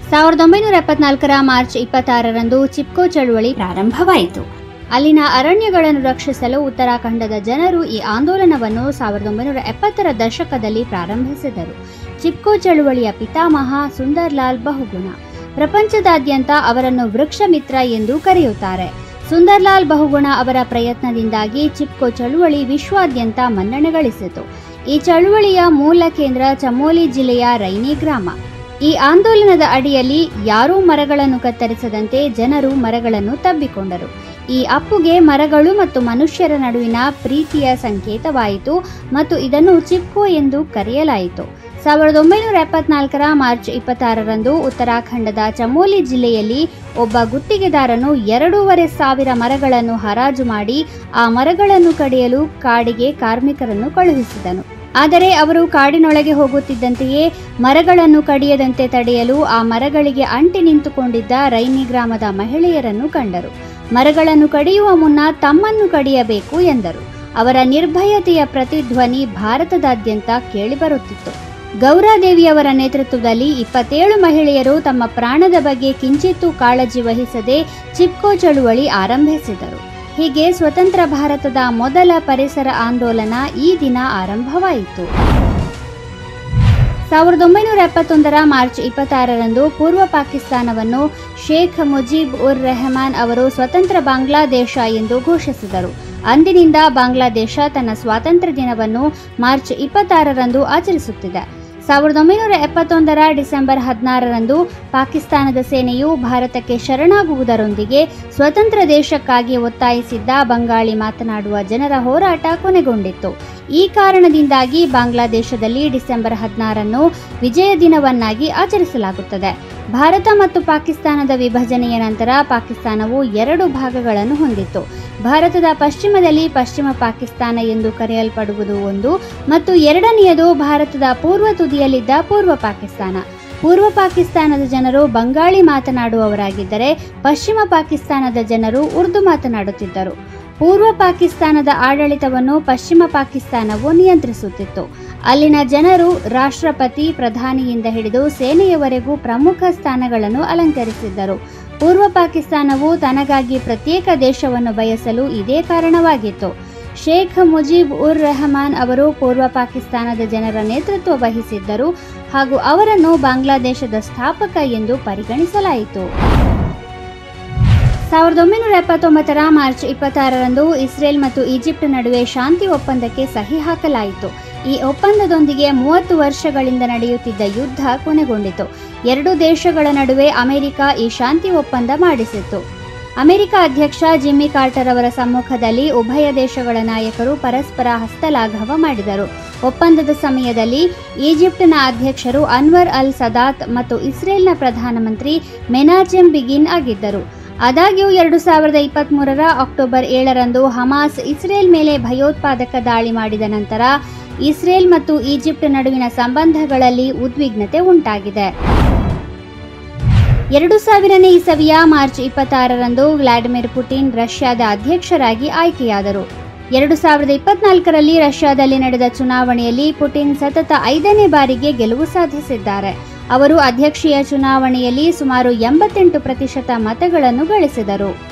ಸಾವಿರದ ಒಂಬೈನೂರ ಎಪ್ಪತ್ನಾಲ್ಕರ ಮಾರ್ಚ್ ಇಪ್ಪತ್ತಾರರಂದು ಚಿಪ್ಕೋ ಚಳುವಳಿ ಪ್ರಾರಂಭವಾಯಿತು ಅಲ್ಲಿನ ಅರಣ್ಯಗಳನ್ನು ರಕ್ಷಿಸಲು ಉತ್ತರಾಖಂಡದ ಜನರು ಈ ಆಂದೋಲನವನ್ನು ಸಾವಿರದ ಒಂಬೈನೂರ ಎಪ್ಪತ್ತರ ದಶಕದಲ್ಲಿ ಪ್ರಾರಂಭಿಸಿದರು ಚಿಪ್ಕೋ ಚಳುವಳಿಯ ಪಿತಾಮಹ ಸುಂದರ್ಲಾಲ್ ಬಹುಗುಣ ಪ್ರಪಂಚದಾದ್ಯಂತ ಅವರನ್ನು ವೃಕ್ಷ ಮಿತ್ರ ಎಂದು ಕರೆಯುತ್ತಾರೆ ಸುಂದರ್ಲಾಲ್ ಬಹುಗುಣ ಅವರ ಪ್ರಯತ್ನದಿಂದಾಗಿ ಚಿಪ್ಕೋ ಚಳುವಳಿ ವಿಶ್ವಾದ್ಯಂತ ಮನ್ನಣೆ ಗಳಿಸಿತು ಈ ಚಳುವಳಿಯ ಮೂಲ ಕೇಂದ್ರ ಚಮೋಲಿ ಜಿಲ್ಲೆಯ ರೈನಿ ಗ್ರಾಮ ಈ ಆಂದೋಲನದ ಅಡಿಯಲ್ಲಿ ಯಾರೂ ಮರಗಳನ್ನು ಕತ್ತರಿಸದಂತೆ ಜನರು ಮರಗಳನ್ನು ತಬ್ಬಿಕೊಂಡರು ಈ ಅಪ್ಪುಗೆ ಮರಗಳು ಮತ್ತು ಮನುಷ್ಯರ ನಡುವಿನ ಪ್ರೀತಿಯ ಸಂಕೇತವಾಯಿತು ಮತ್ತು ಇದನ್ನು ಚಿಪ್ಕೋ ಎಂದು ಕರೆಯಲಾಯಿತು ಸಾವಿರದ ಒಂಬೈನೂರ ಎಪ್ಪತ್ನಾಲ್ಕರ ಮಾರ್ಚ್ ಇಪ್ಪತ್ತಾರರಂದು ಉತ್ತರಾಖಂಡದ ಚಮೋಲಿ ಜಿಲ್ಲೆಯಲ್ಲಿ ಒಬ್ಬ ಗುತ್ತಿಗೆದಾರನು ಎರಡೂವರೆ ಸಾವಿರ ಮರಗಳನ್ನು ಹರಾಜು ಮಾಡಿ ಆ ಮರಗಳನ್ನು ಕಡಿಯಲು ಕಾಡಿಗೆ ಕಾರ್ಮಿಕರನ್ನು ಕಳುಹಿಸಿದನು ಆದರೆ ಅವರು ಕಾಡಿನೊಳಗೆ ಹೋಗುತ್ತಿದ್ದಂತೆಯೇ ಮರಗಳನ್ನು ಕಡಿಯದಂತೆ ತಡೆಯಲು ಆ ಮರಗಳಿಗೆ ಅಂಟಿ ನಿಂತುಕೊಂಡಿದ್ದ ರೈನಿ ಗ್ರಾಮದ ಮಹಿಳೆಯರನ್ನು ಕಂಡರು ಮರಗಳನ್ನು ಕಡಿಯುವ ಮುನ್ನ ತಮ್ಮನ್ನು ಕಡಿಯಬೇಕು ಎಂದರು ಅವರ ನಿರ್ಭಯತೆಯ ಪ್ರತಿಧ್ವನಿ ಭಾರತದಾದ್ಯಂತ ಕೇಳಿಬರುತ್ತಿತ್ತು ಗೌರಾದೇವಿಯವರ ನೇತೃತ್ವದಲ್ಲಿ ಇಪ್ಪತ್ತೇಳು ಮಹಿಳೆಯರು ತಮ್ಮ ಪ್ರಾಣದ ಬಗ್ಗೆ ಕಿಂಚಿತ್ತೂ ಕಾಳಜಿ ವಹಿಸದೆ ಚಿಪ್ಕೋ ಚಳುವಳಿ ಆರಂಭಿಸಿದರು ಹೀಗೆ ಸ್ವತಂತ್ರ ಭಾರತದ ಮೊದಲ ಪರಿಸರ ಆಂದೋಲನ ಈ ದಿನ ಆರಂಭವಾಯಿತು ಸಾವಿರದ ಒಂಬೈನೂರ ಎಪ್ಪತ್ತೊಂದರ ಮಾರ್ಚ್ ಇಪ್ಪತ್ತಾರರಂದು ಪೂರ್ವ ಪಾಕಿಸ್ತಾನವನ್ನು ಶೇಖ್ ಮುಜೀಬ್ ಉರ್ ರೆಹಮಾನ್ ಅವರು ಸ್ವತಂತ್ರ ಬಾಂಗ್ಲಾದೇಶ ಎಂದು ಘೋಷಿಸಿದರು ಅಂದಿನಿಂದ ಬಾಂಗ್ಲಾದೇಶ ತನ್ನ ಸ್ವಾತಂತ್ರ್ಯ ದಿನವನ್ನು ಮಾರ್ಚ್ ಇಪ್ಪತ್ತಾರರಂದು ಆಚರಿಸುತ್ತಿದೆ ಸಾವಿರದ ಒಂಬೈನೂರ ಎಪ್ಪತ್ತೊಂದರ ಡಿಸೆಂಬರ್ ಹದಿನಾರರಂದು ಪಾಕಿಸ್ತಾನದ ಸೇನೆಯು ಭಾರತಕ್ಕೆ ಶರಣಾಗುವುದರೊಂದಿಗೆ ಸ್ವತಂತ್ರ ದೇಶಕ್ಕಾಗಿ ಒತ್ತಾಯಿಸಿದ್ದ ಬಂಗಾಳಿ ಮಾತನಾಡುವ ಜನರ ಹೋರಾಟ ಕೊನೆಗೊಂಡಿತ್ತು ಈ ಕಾರಣದಿಂದಾಗಿ ಬಾಂಗ್ಲಾದೇಶದಲ್ಲಿ ಡಿಸೆಂಬರ್ ಹದಿನಾರನ್ನು ವಿಜಯ ದಿನವನ್ನಾಗಿ ಆಚರಿಸಲಾಗುತ್ತದೆ ಭಾರತ ಮತ್ತು ಪಾಕಿಸ್ತಾನದ ವಿಭಜನೆಯ ನಂತರ ಪಾಕಿಸ್ತಾನವು ಎರಡು ಭಾಗಗಳನ್ನು ಹೊಂದಿತ್ತು ಭಾರತದ ಪಶ್ಚಿಮದಲ್ಲಿ ಪಶ್ಚಿಮ ಪಾಕಿಸ್ತಾನ ಎಂದು ಕರೆಯಲ್ಪಡುವುದು ಒಂದು ಮತ್ತು ಎರಡನೆಯದು ಭಾರತದ ಪೂರ್ವ ತುದಿಯಲ್ಲಿದ್ದ ಪೂರ್ವ ಪಾಕಿಸ್ತಾನ ಪೂರ್ವ ಪಾಕಿಸ್ತಾನದ ಜನರು ಬಂಗಾಳಿ ಮಾತನಾಡುವವರಾಗಿದ್ದರೆ ಪಶ್ಚಿಮ ಪಾಕಿಸ್ತಾನದ ಜನರು ಉರ್ದು ಮಾತನಾಡುತ್ತಿದ್ದರು ಪೂರ್ವ ಪಾಕಿಸ್ತಾನದ ಆಡಳಿತವನ್ನು ಪಶ್ಚಿಮ ಪಾಕಿಸ್ತಾನವು ನಿಯಂತ್ರಿಸುತ್ತಿತ್ತು ಅಲ್ಲಿನ ಜನರು ರಾಷ್ಟ್ರಪತಿ ಪ್ರಧಾನಿಯಿಂದ ಹಿಡಿದು ಸೇನೆಯವರೆಗೂ ಪ್ರಮುಖ ಸ್ಥಾನಗಳನ್ನು ಅಲಂಕರಿಸಿದ್ದರು ಪೂರ್ವ ಪಾಕಿಸ್ತಾನವು ತನಗಾಗಿ ಪ್ರತ್ಯೇಕ ದೇಶವನ್ನು ಬಯಸಲು ಇದೇ ಕಾರಣವಾಗಿತ್ತು ಶೇಖ್ ಮುಜೀಬ್ ಉರ್ ರೆಹಮಾನ್ ಅವರು ಪೂರ್ವ ಪಾಕಿಸ್ತಾನದ ಜನರ ನೇತೃತ್ವ ವಹಿಸಿದ್ದರು ಹಾಗೂ ಅವರನ್ನು ಬಾಂಗ್ಲಾದೇಶದ ಸ್ಥಾಪಕ ಎಂದು ಪರಿಗಣಿಸಲಾಯಿತು ಸಾವಿರದ ಒಂಬೈನೂರ ಎಪ್ಪತ್ತೊಂಬತ್ತರ ಮಾರ್ಚ್ ಇಪ್ಪತ್ತಾರರಂದು ಇಸ್ರೇಲ್ ಮತ್ತು ಈಜಿಪ್ಟ್ ನಡುವೆ ಶಾಂತಿ ಒಪ್ಪಂದಕ್ಕೆ ಸಹಿ ಹಾಕಲಾಯಿತು ಈ ಒಪ್ಪಂದದೊಂದಿಗೆ ಮೂವತ್ತು ವರ್ಷಗಳಿಂದ ನಡೆಯುತ್ತಿದ್ದ ಯುದ್ಧ ಕೊನೆಗೊಂಡಿತು ಎರಡು ದೇಶಗಳ ನಡುವೆ ಅಮೆರಿಕ ಈ ಶಾಂತಿ ಒಪ್ಪಂದ ಮಾಡಿಸಿತ್ತು ಅಮೆರಿಕ ಅಧ್ಯಕ್ಷ ಜಿಮ್ಮಿ ಕಾರ್ಟರ್ ಅವರ ಸಮ್ಮುಖದಲ್ಲಿ ಉಭಯ ದೇಶಗಳ ನಾಯಕರು ಪರಸ್ಪರ ಹಸ್ತಲಾಘವ ಮಾಡಿದರು ಒಪ್ಪಂದದ ಸಮಯದಲ್ಲಿ ಈಜಿಪ್ಟ್ನ ಅಧ್ಯಕ್ಷರು ಅನ್ವರ್ ಅಲ್ ಸದಾತ್ ಮತ್ತು ಇಸ್ರೇಲ್ನ ಪ್ರಧಾನಮಂತ್ರಿ ಮೆನಾಚೆಮ್ ಬಿಗಿನ್ ಆಗಿದ್ದರು ಆದಾಗ್ಯೂ ಎರಡು ಸಾವಿರದ ಇಪ್ಪತ್ತ್ಮೂರರ ಅಕ್ಟೋಬರ್ ಏಳರಂದು ಹಮಾಸ್ ಇಸ್ರೇಲ್ ಮೇಲೆ ಭಯೋತ್ಪಾದಕ ದಾಳಿ ಮಾಡಿದ ನಂತರ ಇಸ್ರೇಲ್ ಮತ್ತು ಈಜಿಪ್ಟ್ ನಡುವಿನ ಸಂಬಂಧಗಳಲ್ಲಿ ಉದ್ವಿಗ್ನತೆ ಉಂಟಾಗಿದೆ ಎರಡು ಸಾವಿರನೇ ಇಸವಿಯ ಮಾರ್ಚ್ ಇಪ್ಪತ್ತಾರರಂದು ವ್ಲಾಡಿಮಿರ್ ಪುಟಿನ್ ರಷ್ಯಾದ ಅಧ್ಯಕ್ಷರಾಗಿ ಆಯ್ಕೆಯಾದರು ಎರಡು ಸಾವಿರದ ಇಪ್ಪತ್ನಾಲ್ಕರಲ್ಲಿ ರಷ್ಯಾದಲ್ಲಿ ನಡೆದ ಚುನಾವಣೆಯಲ್ಲಿ ಪುಟಿನ್ ಸತತ ಐದನೇ ಬಾರಿಗೆ ಗೆಲುವು ಸಾಧಿಸಿದ್ದಾರೆ ಅವರು ಅಧ್ಯಕ್ಷೀಯ ಚುನಾವಣೆಯಲ್ಲಿ ಸುಮಾರು ಎಂಬತ್ತೆಂಟು ಪ್ರತಿಶತ ಮತಗಳನ್ನು ಗಳಿಸಿದರು